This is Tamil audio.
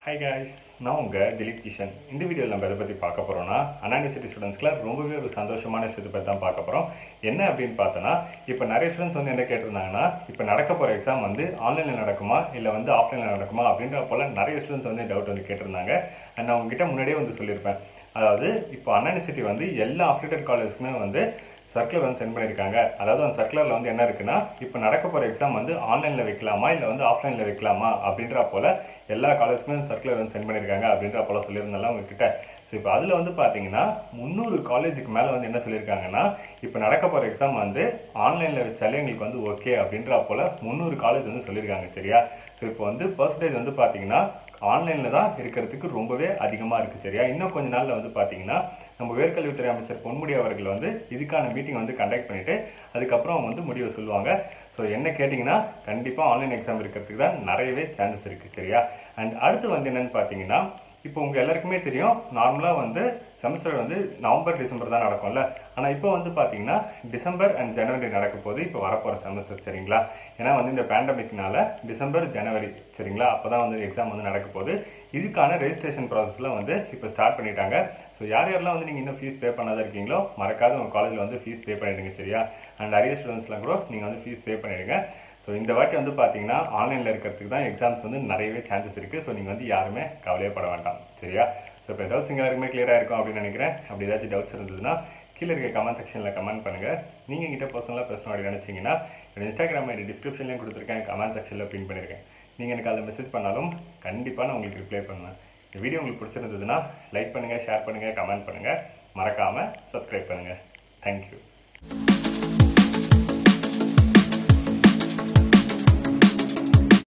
ஹாய் காய்ஸ் நான் உங்கள் திலீப் கிஷன் இந்த வீடியோவில் நம்ம எதை பற்றி பார்க்க போகிறோம்னா அனானிசிட்டி ஸ்டூடெண்ட்ஸ்க்குலாம் ரொம்பவே ஒரு சந்தோஷமான விஷயத்தை பற்றி தான் பார்க்க போகிறோம் என்ன அப்படின்னு பார்த்தோன்னா இப்போ நிறைய ஸ்டூடெண்ட்ஸ் வந்து என்ன கேட்டிருந்தாங்கன்னா இப்போ நடக்க போகிற எக்ஸாம் வந்து ஆன்லைனில் நடக்குமா இல்லை வந்து ஆஃப்லைனில் நடக்குமா அப்படின்ற போல் நிறைய ஸ்டூடெண்ட்ஸ் வந்து டவுட் வந்து கேட்டிருந்தாங்க அண்ட் நான் உங்ககிட்ட முன்னாடியே வந்து சொல்லியிருப்பேன் அதாவது இப்போ அனானிசிட்டி வந்து எல்லா அஃபிலேட்டட் காலேஜ்க்குமே வந்து சர்க்குலர் வந்து சென்ட் பண்ணியிருக்காங்க அதாவது அந்த சர்க்குலரில் வந்து என்ன இருக்குன்னா இப்போ நடக்க போகிற எக்ஸாம் வந்து ஆன்லைனில் வைக்கலாமா இல்லை வந்து ஆஃப்லைனில் வைக்கலாமா அப்படின்ற போல் எல்லா காலேஜ்க்குமே சர்க்குலர் வந்து சென்ட் பண்ணியிருக்காங்க அப்படின்ற போல் சொல்லியிருந்தாலும் உங்ககிட்ட ஸோ இப்போ அதில் வந்து பார்த்தீங்கன்னா முந்நூறு காலேஜுக்கு மேலே வந்து என்ன சொல்லியிருக்காங்கன்னா இப்போ நடக்க போகிற எக்ஸாம் வந்து ஆன்லைனில் வச்சாலே எங்களுக்கு வந்து ஓகே அப்படின்ற போல் முந்நூறு காலேஜ் வந்து சொல்லியிருக்காங்க சரியா ஸோ இப்போ வந்து பர்சன்டேஜ் வந்து பார்த்தீங்கன்னா ஆன்லைனில் தான் இருக்கிறதுக்கு ரொம்பவே அதிகமாக இருக்குது சரியா இன்னும் கொஞ்ச நாளில் வந்து பார்த்தீங்கன்னா நம்ம உயர்கல்வித்துறை அமைச்சர் பொன்முடி அவர்கள் வந்து இதுக்கான மீட்டிங் வந்து கண்டக்ட் பண்ணிட்டு அதுக்கப்புறம் அவங்க வந்து முடிவை சொல்லுவாங்க ஸோ என்ன கேட்டிங்கன்னா கண்டிப்பாக ஆன்லைன் எக்ஸாம் இருக்கிறதுக்கு தான் நிறையவே சான்சஸ் இருக்குது சரியா அண்ட் அடுத்து வந்து என்னன்னு பார்த்தீங்கன்னா இப்போ உங்கள் எல்லாருக்குமே தெரியும் நார்மலாக வந்து செமஸ்டர் வந்து நவம்பர் டிசம்பர் தான் நடக்கும்ல ஆனால் இப்போ வந்து பார்த்தீங்கன்னா டிசம்பர் அண்ட் ஜனவரி நடக்க போது இப்போ வரப்போகிற செமஸ்டர் சரிங்களா ஏன்னா வந்து இந்த பேண்டமிக்னால டிசம்பர் ஜனவரி சரிங்களா அப்போ தான் வந்து எக்ஸாம் வந்து நடக்க போகுது இதுக்கான ரெஜிஸ்ட்ரேஷன் ப்ராசஸ்லாம் வந்து இப்போ ஸ்டார்ட் பண்ணிட்டாங்க ஸோ யார் யாரெல்லாம் வந்து நீங்கள் இன்னும் ஃபீஸ் பே பண்ணாத இருக்கீங்களோ மறக்காத உங்கள் காலேஜில் வந்து ஃபீஸ் பே பண்ணிடுங்க சரியா அண்ட் அரியர் ஸ்டூடெண்ட்ஸ்லாம் கூட நீங்கள் வந்து ஃபீஸ் பே பண்ணிடுங்க ஸோ இந்த வாட்டி வந்து பார்த்தீங்கன்னா ஆன்லைனில் இருக்கிறதுக்கு தான் எக்ஸாம்ஸ் வந்து நிறையவே சான்சஸ் இருக்குது ஸோ நீங்கள் வந்து யாருமே கவலையே பட வேண்டாம் சரியா ஸோ இப்போ டவுட்ஸ் இங்கே யாருக்குமே கிளியராக இருக்கும் அப்படின்னு நினைக்கிறேன் அப்படி ஏதாச்சும் டவுட்ஸ் இருந்ததுன்னா கீழே இருக்க கமெண்ட் செக்ஷனில் கமெண்ட் பண்ணுங்கள் நீங்கள் எங்கிட்ட பர்சனலாக பேசணும் அப்படின்னு நினச்சிங்கன்னா என்னோட இன்ஸ்டாகிராம் ஐடி டிஸ்கிரிப்ஷன்லேயும் கொடுத்துருக்கேன் கமெண்ட் செக்ஷனில் பின் பண்ணியிருக்கேன் நீங்கள் எனக்கு அதில் மெசேஜ் பண்ணாலும் கண்டிப்பாக நான் உங்களுக்கு ரிப்ளை பண்ணுவேன் இந்த வீடியோ உங்களுக்கு பிடிச்சிருந்ததுன்னா லைக் பண்ணுங்கள் ஷேர் பண்ணுங்கள் கமெண்ட் பண்ணுங்கள் மறக்காமல் சப்ஸ்கிரைப் பண்ணுங்கள் தேங்க்யூ